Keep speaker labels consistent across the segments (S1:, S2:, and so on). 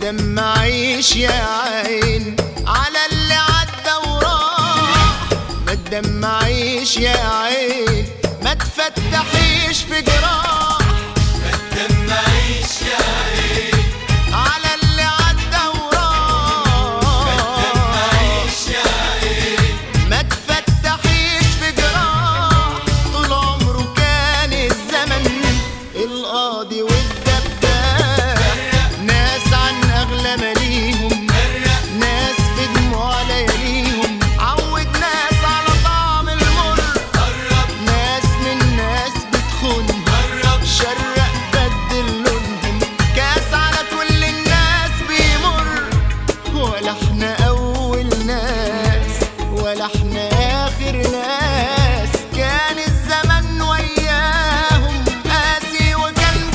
S1: تدمعيش يا عين على اللي عدى وراح ما تدمعيش يا عين ما تفتحيش في جراح
S2: دمعيش يا عين
S1: على اللي عدى وراح
S2: دمعيش يا عين
S1: ما تفتحيش في جراح طول عمره كان الزمن القاضي والدباب ناس عن اغلى ماليهم ناس في دموع لياليهم عود ناس على طعم المر
S2: قرب
S1: ناس من ناس بتخون
S2: قرب
S1: شرق بدل لونهم كاس على كل الناس بيمر ولا احنا اول ناس ولا احنا اخر ناس كان الزمن وياهم قاسي وكان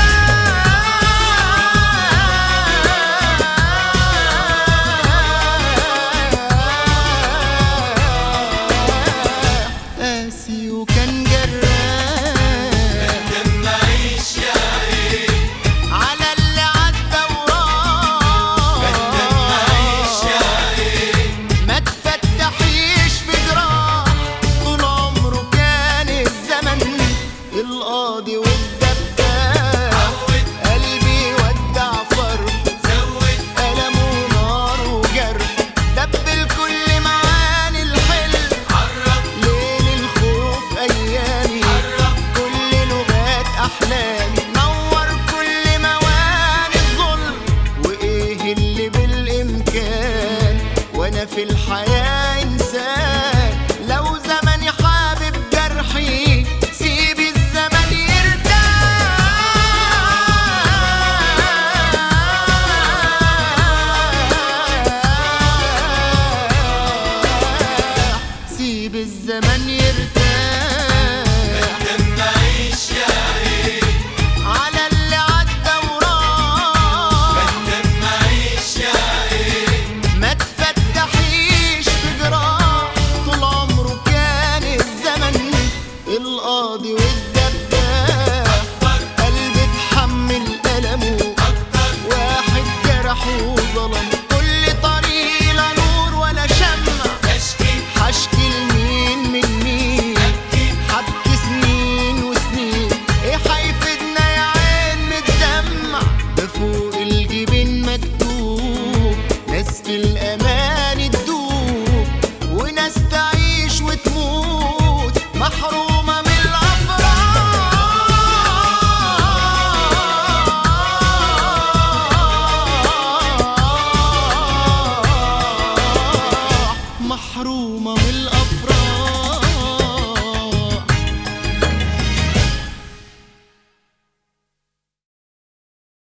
S1: جراح قاسي وكان جراح
S2: دمعيش يا عين
S1: على اللي عدى وراح
S2: دمعيش يا عين
S1: ما تفتحيش في جراح طول عمره كان الزمن القاضي والدباب
S2: عود
S1: قلبي ودع فرح
S2: زود
S1: ألم ونار وجرح دبل كل معاني الحلم
S2: عرب
S1: ليل الخوف أيامي
S2: عرب
S1: كل لغات احلامي نور كل مواني الظلم وايه اللي بالامكان وانا في الحياه